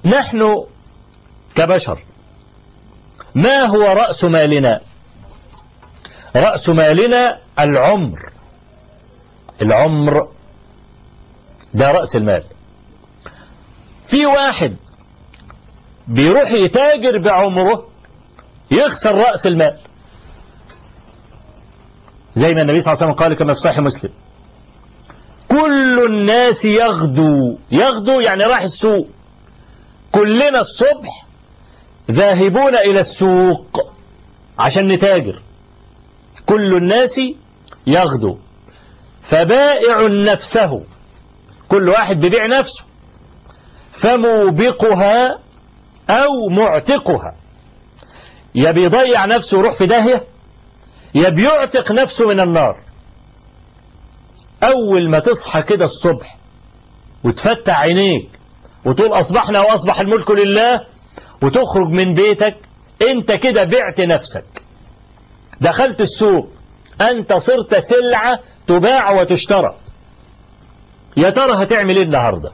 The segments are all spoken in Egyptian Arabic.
نحن كبشر ما هو رأس مالنا رأس مالنا العمر العمر ده رأس المال في واحد بيروح يتاجر بعمره يخسر رأس المال زي ما النبي صلى الله عليه وسلم قال كما في صحيح مسلم كل الناس يغدو يغدو يعني راح السوق كلنا الصبح ذاهبون إلى السوق عشان نتاجر كل الناس يغدو فبائع نفسه كل واحد بيبيع نفسه فموبقها أو معتقها يا بيضيع نفسه ويروح في داهية يا بيعتق نفسه من النار أول ما تصحى كده الصبح وتفتح عينيك وتقول أصبحنا وأصبح الملك لله وتخرج من بيتك أنت كده بعت نفسك دخلت السوق أنت صرت سلعة تباع وتشترى يا ترى هتعمل ايه النهارده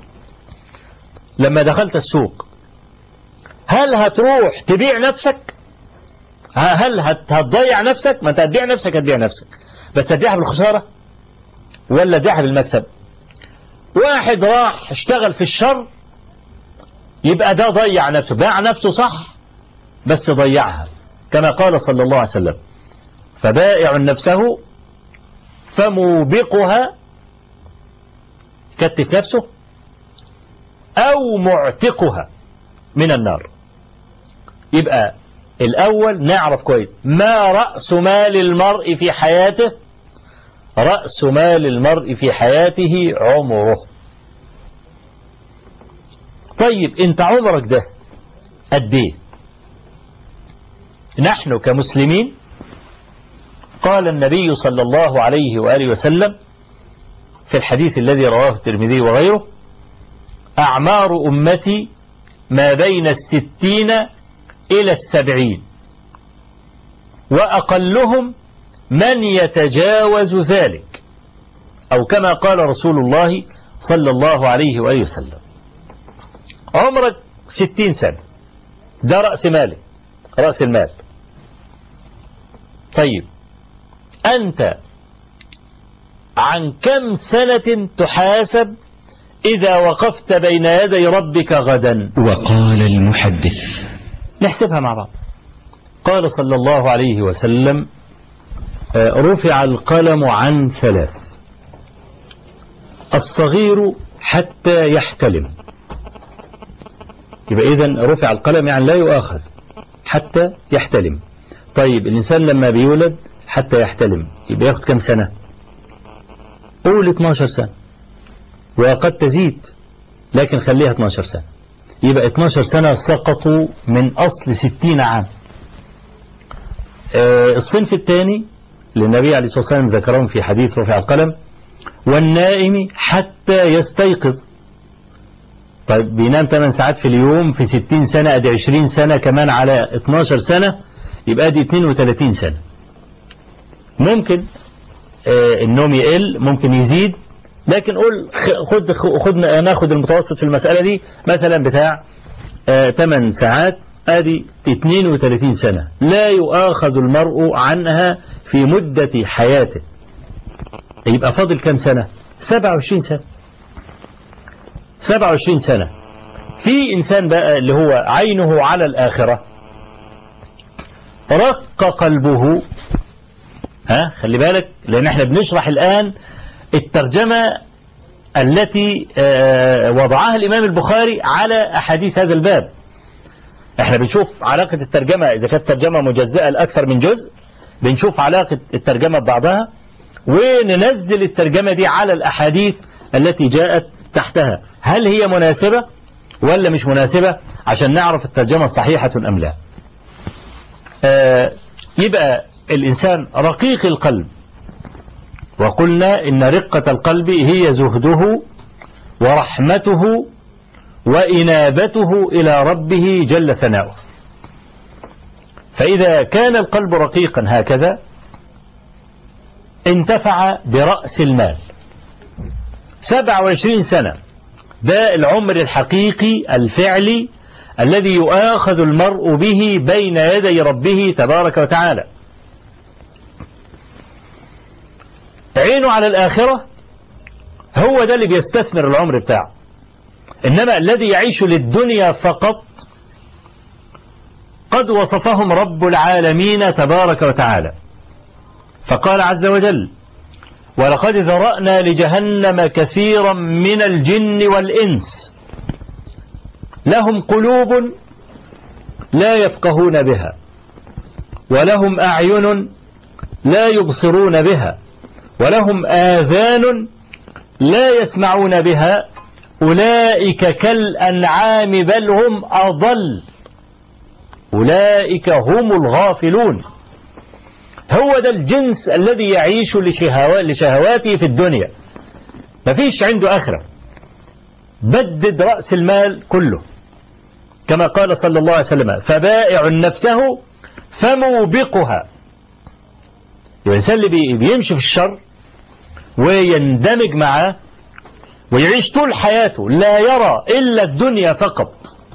لما دخلت السوق هل هتروح تبيع نفسك هل هتضيع نفسك ما انت هتبيع نفسك هتبيع نفسك بس هتبيعها بالخسارة ولا تبيعها بالمكسب واحد راح اشتغل في الشر يبقى ده ضيع نفسه باع نفسه صح بس ضيعها كما قال صلى الله عليه وسلم فبائع نفسه فموبقها كتف نفسه أو معتقها من النار يبقى الأول نعرف كويس ما رأس مال المرء في حياته رأس مال المرء في حياته عمره طيب انت عمرك ده قد ايه نحن كمسلمين قال النبي صلى الله عليه وآله وسلم في الحديث الذي رواه الترمذي وغيره أعمار أمتي ما بين الستين إلى السبعين وأقلهم من يتجاوز ذلك أو كما قال رسول الله صلى الله عليه وآله وسلم عمرك ستين سنة ده رأس مالك رأس المال طيب أنت عن كم سنة تحاسب إذا وقفت بين يدي ربك غدا وقال المحدث نحسبها مع بعض قال صلى الله عليه وسلم رفع القلم عن ثلاث الصغير حتى يحتلم يبقى إذن رفع القلم يعني لا يؤاخذ حتى يحتلم طيب الإنسان لما بيولد حتى يحتلم يبقى ياخد كم سنة قول 12 سنة وقد تزيد لكن خليها 12 سنة يبقى 12 سنة سقطوا من أصل 60 عام آه الصنف الثاني للنبي عليه الصلاة والسلام ذكرهم في حديث رفع القلم والنائم حتى يستيقظ طيب بينام 8 ساعات في اليوم في 60 سنة ادي 20 سنة كمان على 12 سنة يبقى دي 32 سنة ممكن آه النوم يقل ممكن يزيد لكن قول خد خد ناخد المتوسط في المسألة دي مثلا بتاع آه 8 ساعات ادي 32 سنة لا يؤاخذ المرء عنها في مدة حياته يبقى فاضل كم سنة 27 سنة 27 سنة في إنسان بقى اللي هو عينه على الآخرة رق قلبه ها خلي بالك لأن احنا بنشرح الآن الترجمة التي وضعها الإمام البخاري على أحاديث هذا الباب احنا بنشوف علاقة الترجمة إذا كانت ترجمة مجزئة لأكثر من جزء بنشوف علاقة الترجمة ببعضها وننزل الترجمة دي على الأحاديث التي جاءت تحتها هل هي مناسبة ولا مش مناسبة عشان نعرف الترجمة صحيحة أم لا آه يبقى الإنسان رقيق القلب وقلنا إن رقة القلب هي زهده ورحمته وإنابته إلى ربه جل ثناؤه فإذا كان القلب رقيقا هكذا انتفع برأس المال 27 سنة ده العمر الحقيقي الفعلي الذي يؤاخذ المرء به بين يدي ربه تبارك وتعالى عينه على الآخرة هو ده اللي بيستثمر العمر بتاعه إنما الذي يعيش للدنيا فقط قد وصفهم رب العالمين تبارك وتعالى فقال عز وجل ولقد ذرأنا لجهنم كثيرا من الجن والإنس لهم قلوب لا يفقهون بها ولهم أعين لا يبصرون بها ولهم آذان لا يسمعون بها أولئك كالأنعام بل هم أضل أولئك هم الغافلون هو ده الجنس الذي يعيش لشهواته في الدنيا مفيش عنده آخرة بدد رأس المال كله كما قال صلى الله عليه وسلم فبائع نفسه فموبقها الإنسان اللي بيمشي في الشر ويندمج معاه ويعيش طول حياته لا يرى إلا الدنيا فقط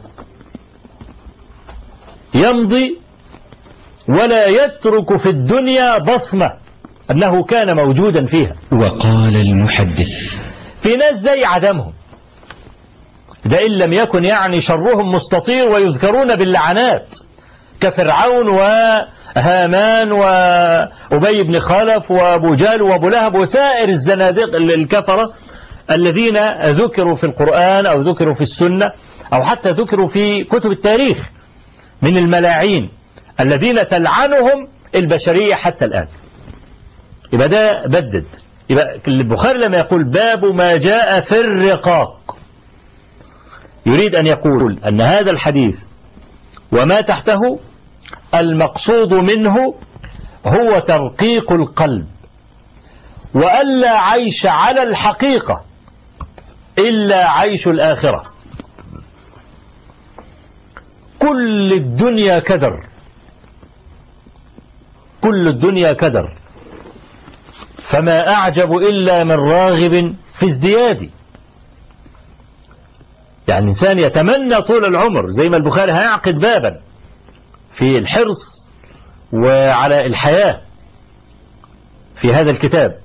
يمضي ولا يترك في الدنيا بصمة أنه كان موجودا فيها وقال المحدث في ناس زي عدمهم ده إن لم يكن يعني شرهم مستطير ويذكرون باللعنات كفرعون وهامان وأبي بن خلف وأبو جال وأبو لهب وسائر الزنادق الكفرة الذين ذكروا في القرآن أو ذكروا في السنة أو حتى ذكروا في كتب التاريخ من الملاعين الذين تلعنهم البشرية حتى الآن يبقى ده بدد يبقى البخاري لما يقول باب ما جاء في الرقاق يريد أن يقول أن هذا الحديث وما تحته المقصود منه هو ترقيق القلب وألا عيش على الحقيقة إلا عيش الآخرة كل الدنيا كدر كل الدنيا كدر فما أعجب إلا من راغب في ازدياد يعني الإنسان يتمنى طول العمر زي ما البخاري هيعقد بابا في الحرص وعلى الحياة في هذا الكتاب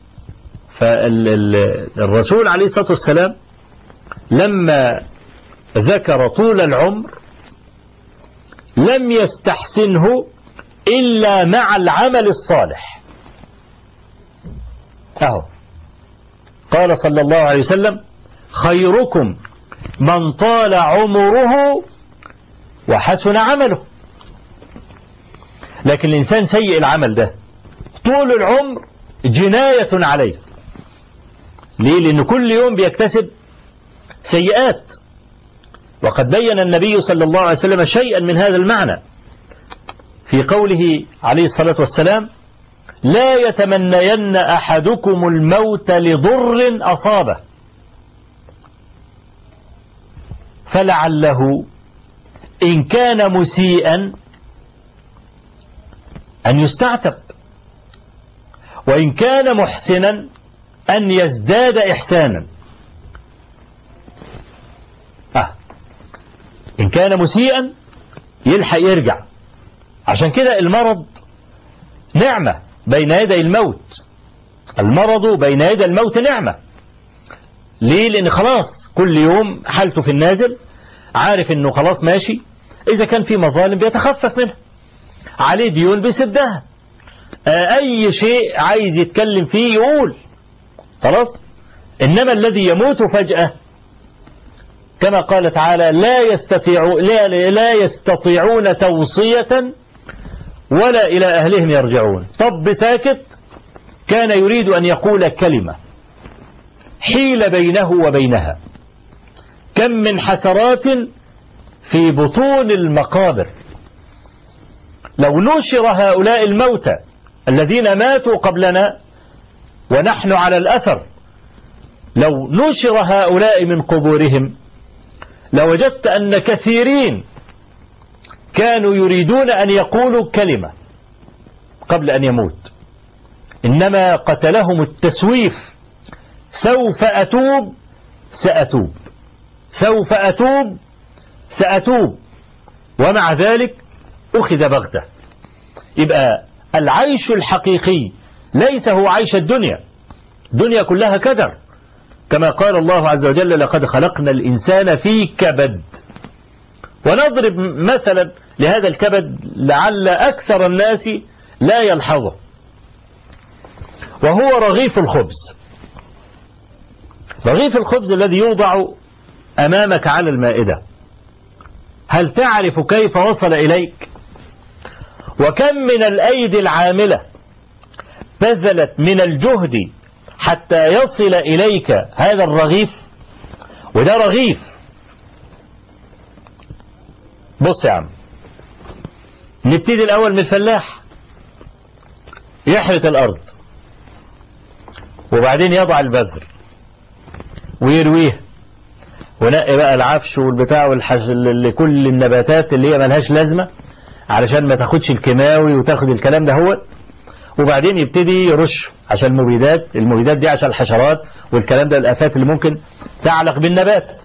فالرسول عليه الصلاة والسلام لما ذكر طول العمر لم يستحسنه إلا مع العمل الصالح أهو قال صلى الله عليه وسلم خيركم من طال عمره وحسن عمله لكن الإنسان سيء العمل ده طول العمر جناية عليه ليه لأنه كل يوم بيكتسب سيئات وقد بين النبي صلى الله عليه وسلم شيئا من هذا المعنى في قوله عليه الصلاة والسلام لا يتمنين أحدكم الموت لضر أصابه فلعله إن كان مسيئا أن يستعتب وإن كان محسنا أن يزداد إحسانا آه. إن كان مسيئا يلحق يرجع عشان كده المرض نعمة بين يدي الموت المرض بين يدي الموت نعمة ليه لأن خلاص كل يوم حالته في النازل عارف انه خلاص ماشي اذا كان في مظالم بيتخفف منها عليه ديون بيسدها اي شيء عايز يتكلم فيه يقول خلاص إنما الذي يموت فجأة كما قال تعالى لا, يستطيع لا, لا يستطيعون توصية ولا إلى أهلهم يرجعون طب ساكت كان يريد أن يقول كلمة حيل بينه وبينها كم من حسرات في بطون المقابر لو نشر هؤلاء الموتى الذين ماتوا قبلنا ونحن على الأثر لو نشر هؤلاء من قبورهم لوجدت أن كثيرين كانوا يريدون أن يقولوا كلمة قبل أن يموت إنما قتلهم التسويف سوف أتوب سأتوب سوف أتوب سأتوب ومع ذلك أخذ بغتة يبقى العيش الحقيقي ليس هو عيش الدنيا الدنيا كلها كدر كما قال الله عز وجل لقد خلقنا الإنسان في كبد ونضرب مثلا لهذا الكبد لعل أكثر الناس لا يلحظه وهو رغيف الخبز رغيف الخبز الذي يوضع أمامك على المائدة هل تعرف كيف وصل إليك وكم من الأيدي العاملة بذلت من الجهد حتى يصل إليك هذا الرغيف وده رغيف بص يا عم نبتدي الأول من الفلاح يحرث الأرض وبعدين يضع البذر ويرويه ونقي بقى العفش والبتاع والحش... لكل النباتات اللي هي ملهاش لازمة علشان ما تاخدش الكيماوي وتاخد الكلام ده هو وبعدين يبتدي يرش عشان المبيدات المبيدات دي عشان الحشرات والكلام ده الآفات اللي ممكن تعلق بالنبات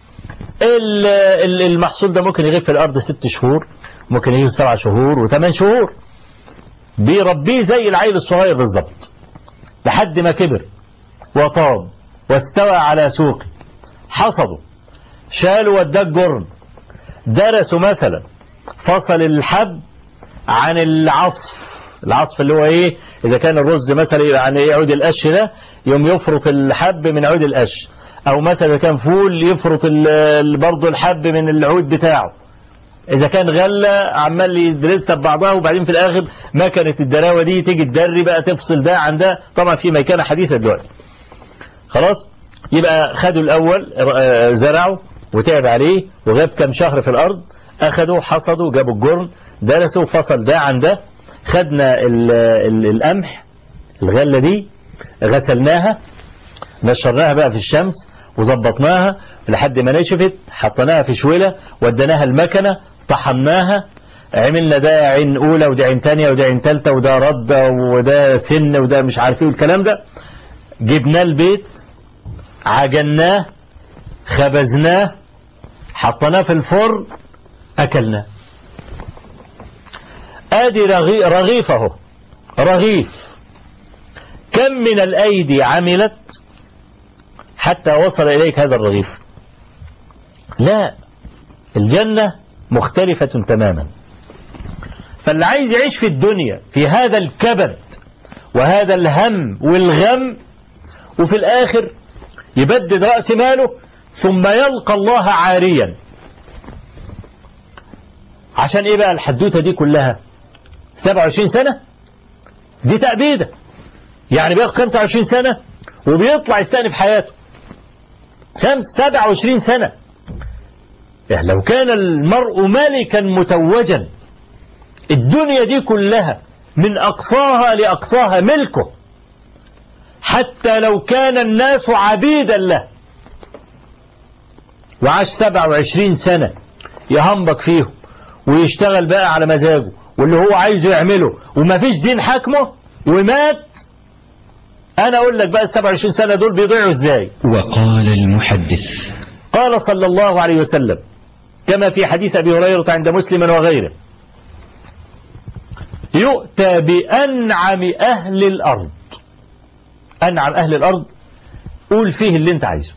المحصول ده ممكن يغيب في الأرض ست شهور ممكن يغيب سبع شهور وثمان شهور بيربيه زي العيل الصغير بالظبط لحد ما كبر وطاب واستوى على سوقه حصدوا شالوا وداه الجرن درسوا مثلا فصل الحب عن العصف العصف اللي هو ايه اذا كان الرز مثلا يعني ايه عود القش ده يوم يفرط الحب من عود القش او مثلا اذا كان فول يفرط برضه الحب من العود بتاعه اذا كان غله عمال يدرسها ببعضها وبعدين في الاخر مكنه الدراوه دي تيجي تدري بقى تفصل ده عن ده طبعا في ميكنه حديثه دلوقتي خلاص يبقى خدوا الاول زرعوا وتعب عليه وغاب كم شهر في الارض اخدوا حصدوا جابوا الجرن درسوا فصل ده عن ده خدنا ال ال القمح الغلة دي غسلناها نشرناها بقى في الشمس وظبطناها لحد ما نشفت حطيناها في شويلة وديناها المكنة طحناها عملنا ده عين أولى وده عين تانية وده عين تالتة وده ردة وده سن وده مش عارف ايه والكلام ده جبناه البيت عجناه خبزناه حطيناه في الفرن أكلناه ادي رغي رغيف اهو رغيف كم من الايدي عملت حتى وصل اليك هذا الرغيف لا الجنة مختلفة تماما فاللي عايز يعيش في الدنيا في هذا الكبد وهذا الهم والغم وفي الاخر يبدد رأس ماله ثم يلقى الله عاريا عشان ايه بقى الحدوتة دي كلها 27 سنة دي تأبيدة يعني بياخد 25 سنة وبيطلع يستأنف حياته خمس 27 سنة يعني لو كان المرء ملكا متوجا الدنيا دي كلها من أقصاها لأقصاها ملكه حتى لو كان الناس عبيدا له وعاش 27 سنة يهنبك فيهم ويشتغل بقى على مزاجه واللي هو عايزه يعمله ومفيش دين حاكمه ومات انا اقول لك بقى ال 27 سنه دول بيضيعوا ازاي وقال المحدث قال صلى الله عليه وسلم كما في حديث ابي هريره عند مسلم وغيره يؤتى بانعم اهل الارض انعم اهل الارض قول فيه اللي انت عايزه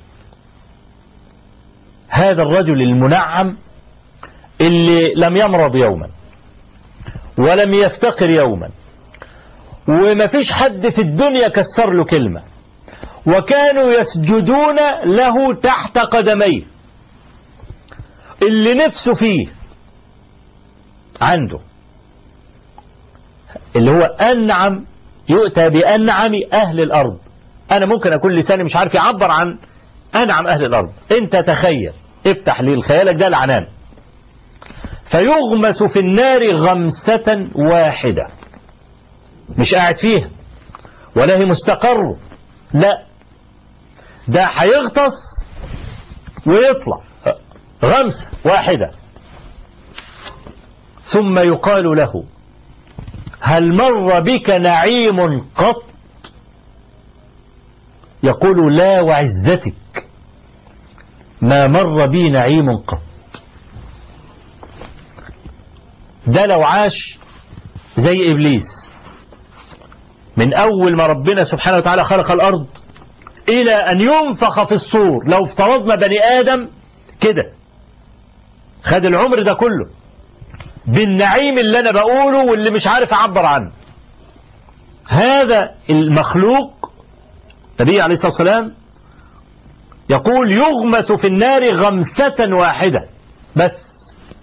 هذا الرجل المنعم اللي لم يمرض يوما ولم يفتقر يوما وما فيش حد في الدنيا كسر له كلمة وكانوا يسجدون له تحت قدميه اللي نفسه فيه عنده اللي هو أنعم يؤتى بأنعم أهل الأرض أنا ممكن أكون لساني مش عارف يعبر عن أنعم أهل الأرض أنت تخيل افتح لي خيالك ده العنان فيغمس في النار غمسة واحدة مش قاعد فيها ولا هي مستقر لا ده هيغطس ويطلع غمسة واحدة ثم يقال له هل مر بك نعيم قط ما مر بي نعيم قط ده لو عاش زي إبليس من أول ما ربنا سبحانه وتعالى خلق الأرض إلى أن ينفخ في الصور لو افترضنا بني آدم كده خد العمر ده كله بالنعيم اللي أنا بقوله واللي مش عارف أعبر عنه هذا المخلوق النبي عليه الصلاة والسلام يقول يغمس في النار غمسة واحدة بس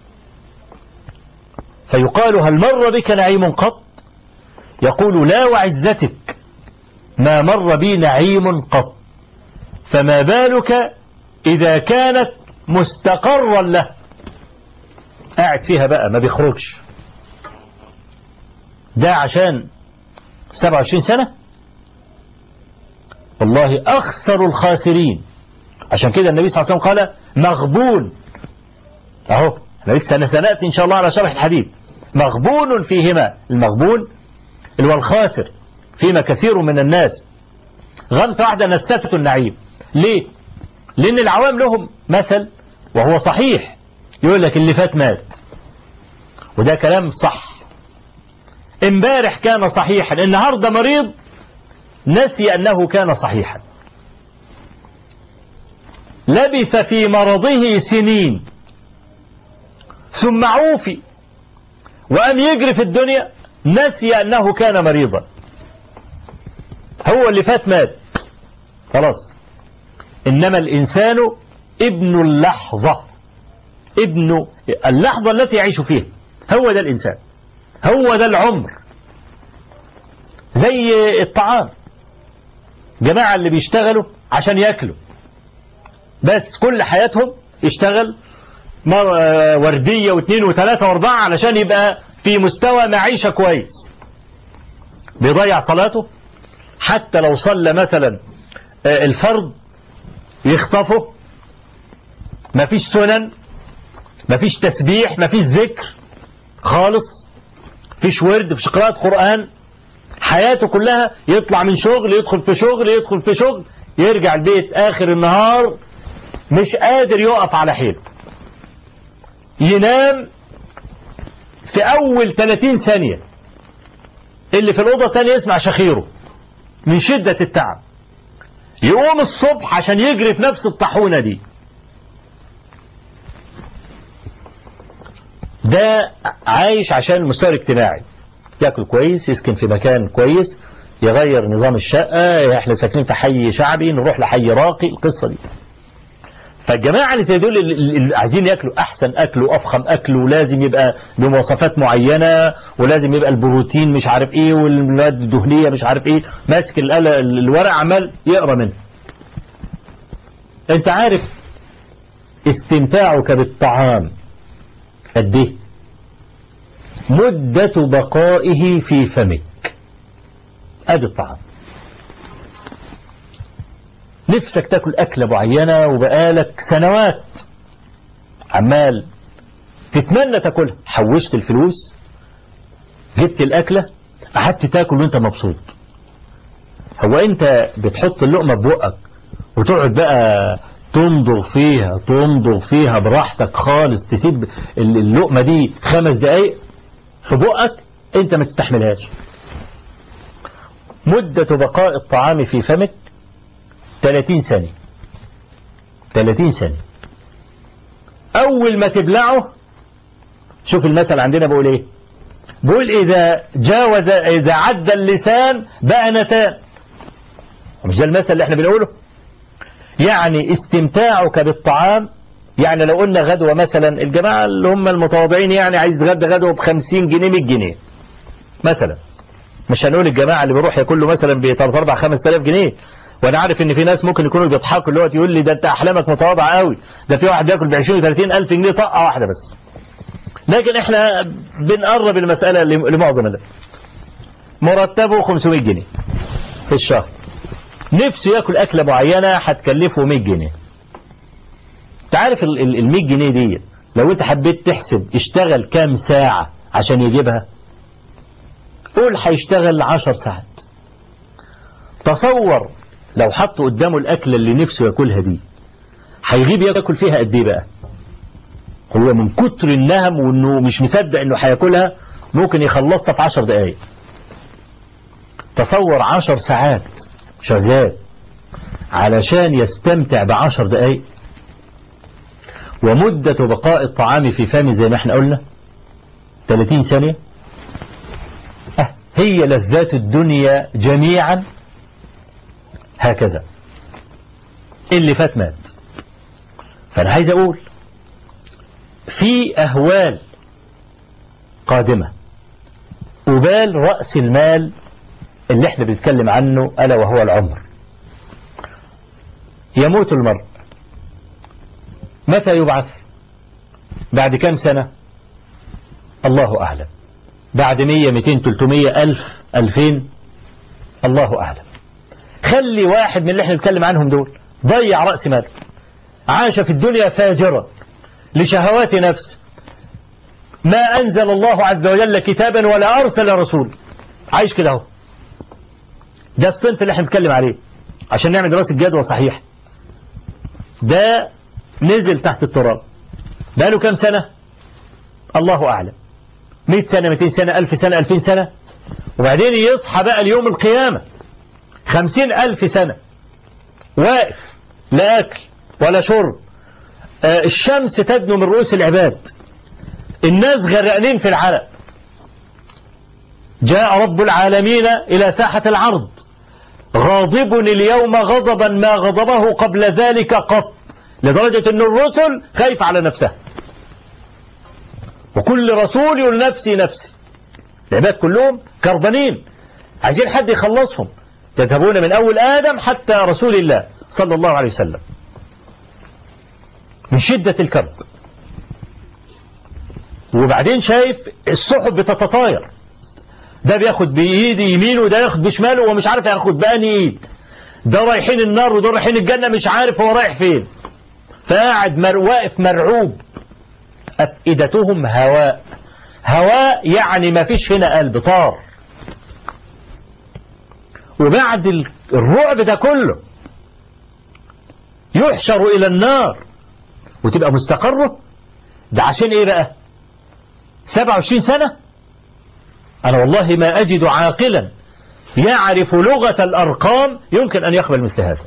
فيقال هل مر بك نعيم قط يقول لا وعزتك ما مر بي نعيم قط فما بالك إذا كانت مستقرا له قاعد فيها بقى ما بيخرجش ده عشان 27 سنة والله أخسر الخاسرين عشان كده النبي صلى الله عليه وسلم قال مغبون أهو احنا لسه سنأتي إن شاء الله على شرح الحديث مغبون فيهما المغبون اللي هو الخاسر فيما كثير من الناس غمسة واحدة نستة النعيم ليه لأن العوام لهم مثل وهو صحيح يقول لك اللي فات مات وده كلام صح امبارح كان صحيحا النهاردة مريض نسي أنه كان صحيحا لبث في مرضه سنين ثم عوفي وأن يجري في الدنيا نسي أنه كان مريضا هو اللي فات مات خلاص إنما الإنسان ابن اللحظة ابن اللحظة التي يعيش فيها هو ده الإنسان هو ده العمر زي الطعام جماعة اللي بيشتغلوا عشان يأكلوا بس كل حياتهم يشتغل وردية واثنين وثلاثة واربعة علشان يبقى في مستوى معيشة كويس بيضيع صلاته حتى لو صلى مثلا الفرض يخطفه مفيش سنن مفيش تسبيح مفيش ذكر خالص فيش ورد فيش قراءة قرآن حياته كلها يطلع من شغل يدخل في شغل يدخل في شغل يرجع البيت آخر النهار مش قادر يقف على حيله ينام في أول 30 ثانية اللي في الأوضة الثانية يسمع شخيره من شدة التعب يقوم الصبح عشان يجري في نفس الطاحونة دي ده عايش عشان المستوى الاجتماعي ياكل كويس يسكن في مكان كويس يغير نظام الشقة احنا ساكنين في حي شعبي نروح لحي راقي القصة دي فالجماعة اللي زي دول اللي عايزين ياكلوا احسن اكل وافخم اكل ولازم يبقى بمواصفات معينة ولازم يبقى البروتين مش عارف ايه والمواد الدهنية مش عارف ايه ماسك الورق عمال يقرا منه انت عارف استمتاعك بالطعام قد ايه مدة بقائه في فمك ادي الطعام نفسك تاكل أكلة معينة وبقالك سنوات عمال تتمنى تاكلها حوشت الفلوس جبت الأكلة قعدت تاكل وانت مبسوط هو انت بتحط اللقمة ببقك وتقعد بقى تنظر فيها تنظر فيها براحتك خالص تسيب اللقمة دي خمس دقايق في بقك انت ما تستحملهاش مدة بقاء الطعام في فمك 30 ثانية 30 ثانية أول ما تبلعه شوف المثل عندنا بقول إيه بقول إذا جاوز إذا عدى اللسان بقى نتان مش ده المثل اللي احنا بنقوله يعني استمتاعك بالطعام يعني لو قلنا غدوة مثلا الجماعة اللي هم المتواضعين يعني عايز يتغدى غدوة ب 50 جنيه 100 جنيه مثلا مش هنقول الجماعة اللي بيروح ياكل له مثلا ب 3 4 5000 جنيه وانا عارف ان في ناس ممكن يكونوا بيضحكوا اللي هو يقول لي ده انت احلامك متواضعه قوي ده في واحد بياكل ب 20 و30 الف جنيه طقه واحده بس لكن احنا بنقرب المساله لمعظم الناس مرتبه 500 جنيه في الشهر نفسه ياكل اكله معينه هتكلفه 100 جنيه انت عارف ال 100 جنيه دي لو انت حبيت تحسب اشتغل كام ساعه عشان يجيبها قول هيشتغل 10 ساعات تصور لو حط قدامه الأكلة اللي نفسه ياكلها دي هيغيب ياكل فيها قد ايه بقى هو من كتر النهم وانه مش مصدق انه هياكلها ممكن يخلصها في عشر دقايق تصور عشر ساعات شغال علشان يستمتع بعشر دقايق ومدة بقاء الطعام في فمه زي ما احنا قلنا 30 ثانية أه هي لذات الدنيا جميعا هكذا اللي فات مات فأنا عايز أقول في أهوال قادمة أبال رأس المال اللي احنا بنتكلم عنه ألا وهو العمر يموت المرء متى يبعث بعد كم سنة الله أعلم بعد مية ميتين تلتمية ألف ألفين الله أعلم خلي واحد من اللي احنا نتكلم عنهم دول ضيع رأس ماله عاش في الدنيا فاجرا لشهوات نفس ما أنزل الله عز وجل كتابا ولا أرسل رسول عايش كده اهو ده الصنف اللي احنا بنتكلم عليه عشان نعمل دراسة جدوى صحيح ده نزل تحت التراب بقاله كام سنة الله أعلم 100 سنة 200 سنة 1000 سنة 2000 سنة وبعدين يصحى بقى اليوم القيامة 50 ألف سنة واقف لا أكل ولا شرب آه الشمس تدنو من رؤوس العباد الناس غرقانين في العرق جاء رب العالمين إلى ساحة العرض غاضب اليوم غضبا ما غضبه قبل ذلك قط لدرجة أن الرسل خايف على نفسها وكل رسول يقول نفسي نفسي العباد كلهم كربانين عايزين حد يخلصهم يذهبون من أول آدم حتى رسول الله صلى الله عليه وسلم من شدة الكرب وبعدين شايف السحب بتتطاير ده بياخد بإيدي يمينه وده ياخد بشماله ومش عارف ياخد بأني إيد ده رايحين النار وده رايحين الجنة مش عارف هو رايح فين فقاعد مر واقف مرعوب أفئدتهم هواء هواء يعني ما فيش هنا قلب طار وبعد الرعب ده كله يحشر إلى النار وتبقى مستقره ده عشان إيه بقى 27 سنة أنا والله ما أجد عاقلا يعرف لغة الأرقام يمكن أن يقبل مثل هذا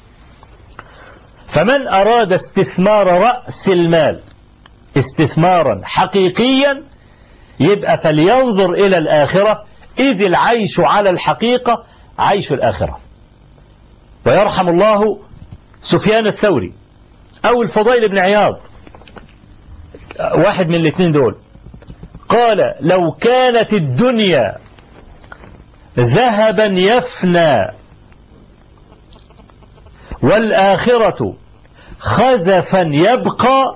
فمن أراد استثمار رأس المال استثمارا حقيقيا يبقى فلينظر إلى الآخرة إذ العيش على الحقيقة عيش الآخرة ويرحم الله سفيان الثوري أو الفضيل بن عياض واحد من الاثنين دول قال لو كانت الدنيا ذهبا يفنى والآخرة خزفا يبقى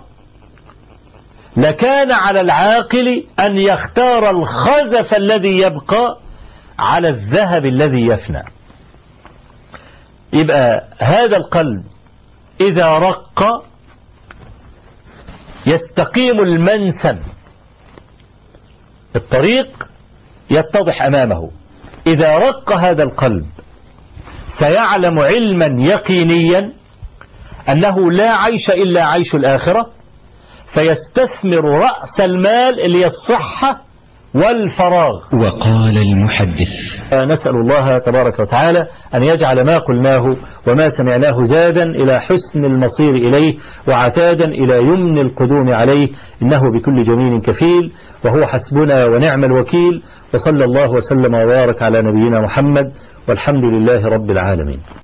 لكان على العاقل أن يختار الخزف الذي يبقى على الذهب الذي يفنى يبقى هذا القلب إذا رق يستقيم المنسم الطريق يتضح أمامه إذا رق هذا القلب سيعلم علما يقينيا أنه لا عيش إلا عيش الآخرة فيستثمر رأس المال اللي هي الصحة والفراغ وقال المحدث نسأل الله تبارك وتعالى أن يجعل ما قلناه وما سمعناه زادا إلى حسن المصير إليه وعتادا إلى يمن القدوم عليه إنه بكل جميل كفيل وهو حسبنا ونعم الوكيل وصلى الله وسلم وبارك على نبينا محمد والحمد لله رب العالمين